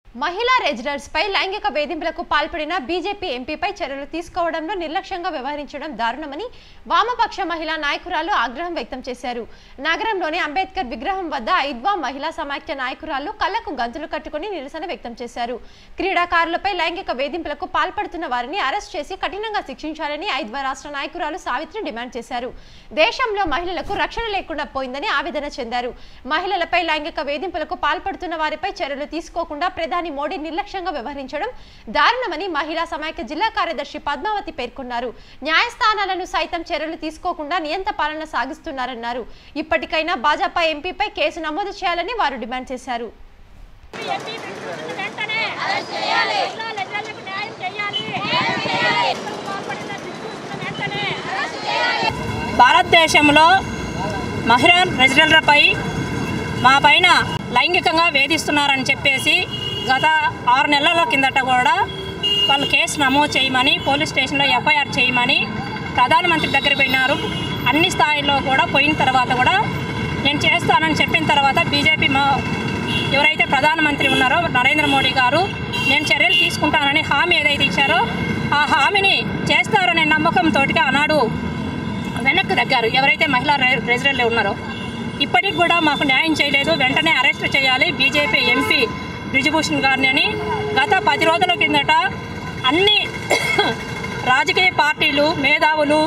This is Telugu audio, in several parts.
మహిళా రెజిడర్స్ పై లైంగిక వేధింపులకు పాల్పడిన బీజేపీ ఎంపీపై చర్యలు తీసుకోవడంలో నిర్లక్ష్యంగా వ్యవహరించడం దారుణమని వామపక్ష మహిళా నాయకురాలు ఆగ్రహం వ్యక్తం చేశారు నగరంలోని అంబేద్కర్ విగ్రహం వద్ద ఐద్వా మహిళా సమాఖ్య నాయకురాలు కళ్లకు గంతులు కట్టుకుని నిరసన వ్యక్తం చేశారు క్రీడాకారులపై లైంగిక వేధింపులకు పాల్పడుతున్న వారిని అరెస్ట్ చేసి కఠినంగా శిక్షించాలని ఐద్వా రాష్ట్ర నాయకురాలు సావిత్రి డిమాండ్ చేశారు దేశంలో మహిళలకు రక్షణ లేకుండా పోయిందని ఆవేదన చెందారు మహిళలపై లైంగిక వేధింపులకు పాల్పడుతున్న వారిపై చర్యలు తీసుకోకుండా ప్రధాని మోడీ నిర్లక్ష్యంగా వ్యవహరించడం దారుణమని మహిళా సమాఖ్య జిల్లా కార్యదర్శి పద్మావతి పేర్కొన్నారు న్యాయస్థానాలను సైతం చర్యలు తీసుకోకుండా నియంత పాలన సాగిస్తున్నారన్నారు ఇప్పటికైనా భాజపా ఎంపీపై కేసు నమోదు చేయాలని వారు డిమాండ్ చేశారు ఎంపీ ప్రిన్సిపల్ని వెంటనే అరెస్ట్ చేయాలి లెజర్లకు న్యాయం చేయాలి న్యాయం చేయాలి పాల్పడిన దిక్కులను వెంటనే అరెస్ట్ చేయాలి భారతదేశంలో మహిళా రెజిడెంట్లపై మా పైన లైంగికంగా వేధిస్తున్నారని చెప్పేసి గత ఆరు నెలల కిందట కూడా వాళ్ళు కేసు నమోదు చేయమని పోలీస్ స్టేషన్లో ఎఫ్ఐఆర్ చేయమని ప్రధానమంత్రి దగ్గర పోయినారు అన్ని స్థాయిల్లో కూడా పోయిన తర్వాత కూడా నేను చేస్తానని చెప్పిన తర్వాత బీజేపీ మా ఎవరైతే ప్రధానమంత్రి ఉన్నారో నరేంద్ర మోడీ గారు నేను చర్యలు తీసుకుంటానని హామీ ఏదైతే ఇచ్చారో ఆ హామీని చేస్తారనే నమ్మకంతో ఆనాడు వెనక్కి తగ్గారు ఎవరైతే మహిళా రె- రెసిడెంట్లు ఉన్నారో ఇప్పటికి కూడా మాకు న్యాయం చేయలేదు వెంటనే అరెస్ట్ చేయాలి బీజేపీ ఎంపీ బ్రిజభూషణ్ గారిని అని గత పది రోజుల కిందట అన్ని రాజకీయ పార్టీలు మేధావులు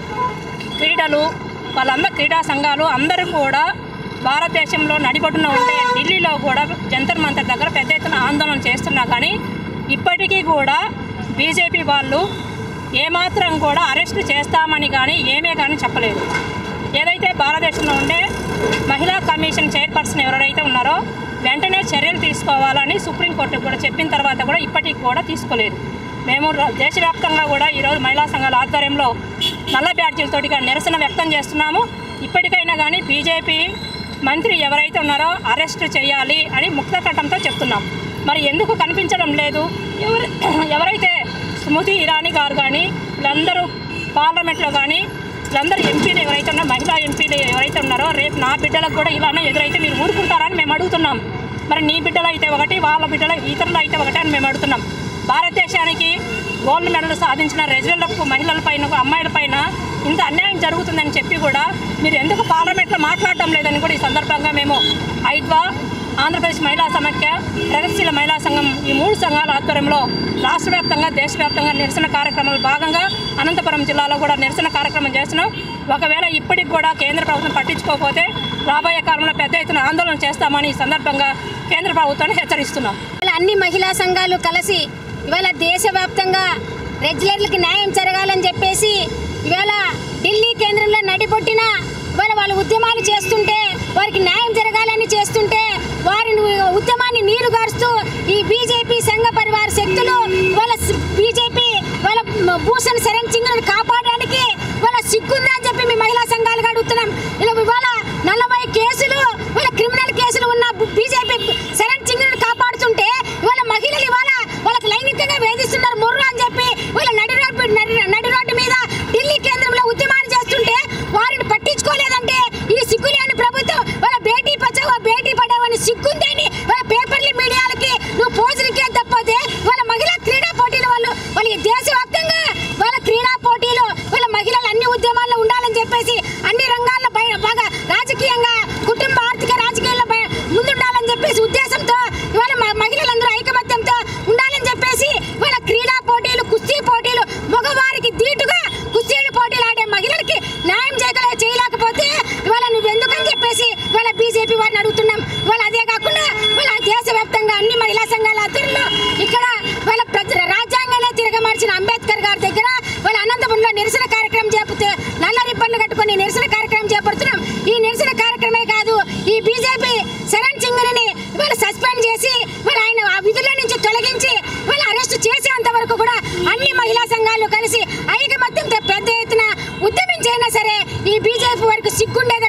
క్రీడలు వాళ్ళందరూ క్రీడా సంఘాలు అందరూ కూడా భారతదేశంలో నడిబొట్టున ఉండే ఢిల్లీలో కూడా జంతర్ మంతర్ దగ్గర పెద్ద ఎత్తున ఆందోళన చేస్తున్నా కానీ ఇప్పటికీ కూడా బీజేపీ వాళ్ళు ఏమాత్రం కూడా అరెస్ట్ చేస్తామని కానీ ఏమే కానీ చెప్పలేదు ఏదైతే భారతదేశంలో ఉండే మహిళా కమిషన్ చైర్పర్సన్ ఎవరైతే ఉన్నారో వెంటనే చర్యలు తీసుకోవాలని సుప్రీంకోర్టు కూడా చెప్పిన తర్వాత కూడా ఇప్పటికి కూడా తీసుకోలేదు మేము ర- దేశవ్యాప్తంగా కూడా ఈరోజు మహిళా సంఘాల ఆధ్వర్యంలో నల్ల బ్యాడ్జీలతోటి కూడా నిరసన వ్యక్తం చేస్తున్నాము ఇప్పటికైనా కానీ బీజేపీ మంత్రి ఎవరైతే ఉన్నారో అరెస్ట్ చేయాలి అని ముక్తకంఠంతో చెప్తున్నాం మరి ఎందుకు కనిపించడం లేదు ఎవరు ఎవరైతే స్మృతి ఇరానీ గారు కానీ వీళ్ళందరూ పార్లమెంట్లో కానీ వీళ్ళందరూ ఎంపీలు ఎవరైతే ఉన్నారో మహిళా ఎంపీలు ఎవరైతే ఉన్నారో రేపు నా బిడ్డలకు కూడా ఇలానే ఎదురైతే మీరు ఊరుకుంటారని మేము అడుగుతున్నాం మరి నీ బిడ్డలు అయితే ఒకటి వాళ్ళ బిడ్డలు ఇతరులు అయితే ఒకటి అని మేము అడుగుతున్నాం భారతదేశానికి గోల్డ్ మెడల్ సాధించిన రెజిడెంట్లకు మహిళల పైన అమ్మాయిల పైన ఇంత అన్యాయం జరుగుతుందని చెప్పి కూడా మీరు ఎందుకు పార్లమెంట్లో మాట్లాడటం లేదని కూడా ఈ సందర్భంగా మేము ఐద్వా ఆంధ్రప్రదేశ్ మహిళా సమాఖ్య ప్రగతిశీల మహిళా సంఘం ఈ మూడు సంఘాల ఆధ్వర్యంలో రాష్ట్ర వ్యాప్తంగా దేశవ్యాప్తంగా నిరసన కార్యక్రమాల భాగంగా అనంతపురం జిల్లాలో కూడా నిరసన కార్యక్రమం చేస్తున్నాం ఒకవేళ ఇప్పటికి కూడా కేంద్ర ప్రభుత్వం పట్టించుకోకపోతే రాబోయే కాలంలో పెద్ద ఎత్తున ఆందోళన చేస్తామని ఈ సందర్భంగా కేంద్ర ప్రభుత్వాన్ని హెచ్చరిస్తున్నాం ఇవాళ అన్ని మహిళా సంఘాలు కలిసి ఇవాళ దేశవ్యాప్తంగా రెగ్యులర్లకు న్యాయం జరగాలని చెప్పేసి ఇవాళ ఢిల్లీ కేంద్రంలో నడిపొట్టిన ఇవాళ వాళ్ళు ఉద్యమాలు చేస్తుంటే వారికి న్యాయం జరగాలని చేస్తుంటే వారిని ఉద్యమాన్ని నీరు గారుస్తూ ఈ బీజేపీ సంఘ పరివార శక్తులు ఇవాళ బీజేపీ వాళ్ళ భూషణ్ శరణ్ సింగ్ను కాపాడడానికి వాళ్ళ సిగ్గుందా అని చెప్పి మీ మహిళా సంఘాలుగా అడుగుతున్నాం ఇలా ఇవాళ నలభై కేసులు ఇవాళ క్రిమినల్ కేసులు ఉన్న బీజేపీ శరణ్ సింగ్ను కాపాడుతుంటే ఇవాళ మహిళలు ఇవాళ వాళ్ళకి లైంగికంగా వేధిస్తున్నారు మొర్రు అని చెప్పి వాళ్ళ నడి రోడ్డు నడి- నడి రోడ్డు మీద ఢిల్లీ కేంద్రంలో ఉద్యమాలు చేస్తుంటే వారిని పట్టించుకోలేదంటే ఈ సిగ్గులేని ప్రభుత్వం వాళ్ళ బేటీ బచావో బేటీ పడావో అని సిగ్గుందని వాళ్ళ పేపర్లు మీడియాలకి నువ్వు పోజులకే తప్పదే వాళ్ళ మహిళా క్రీడా పోటీలు వాళ్ళు వాళ్ళ ఈ దేశవ్యాప్తంగా వాళ్ళ క్రీడా పోటీలు వాళ్ళ మహిళలు అన్ని ఉద్యమాల్లో ఉండాలని చెప్పేసి అన్ని రంగాల్లో బయ- బాగా రాజకీయంగా కుటుంబ ఆర్థిక రాజకీయాల్లో బయ- ముందుండాలని చెప్పేసి ఉద్దేశంతో ఇవాళ మ- మహిళలందరూ ఐకమత్యంతో ఉండాలని చెప్పేసి ఇవాళ క్రీడా పోటీలు కుస్తీ పోటీలు మగవారికి ధీటుగా కుస్తీ పోటీలు ఆడే మహిళలకి న్యాయం చేయగల చేయలేకపోతే ఇవాళ నువ్వు ఎందుకని చెప్పేసి ఇవాళ బీజేపీ వారిని అడుగుతున్నాం ఇవాళ అదే కాకుండా ఇవాళ దేశవ్యాప్తంగా అన్ని మహిళా సంఘాల ఆధ్వర్యంలో ఇక్కడ వాళ్ళ ప్రజ రాజ్యాంగాలే తిరగమార్చిన అంబేద్కర్ గారి దగ్గర వాళ్ళ అనంతపురంలో నిరసన కార్యక్రమం చేపితే నల్ల రిబ్బన్లు కట్టుకొని నిరసన కార్యక్రమం చేపడుతున్నాం ఈ నిరసన కార్యక్రమమే కాదు ఈ బీజేపీ శరణ్ సింగ్ని ఇవాళ సస్పెండ్ చేసి ఇవాళ ఆయన ఆ విధుల నుంచి తొలగించి ఇవాళ అరెస్ట్ చేసేంత వరకు కూడా అన్ని మహిళా సంఘాలు కలిసి ఐకమత్యంతో పెద్ద ఎత్తున ఉద్యమించైనా సరే ఈ బీజేపీ వారికి సిగ్గుండేది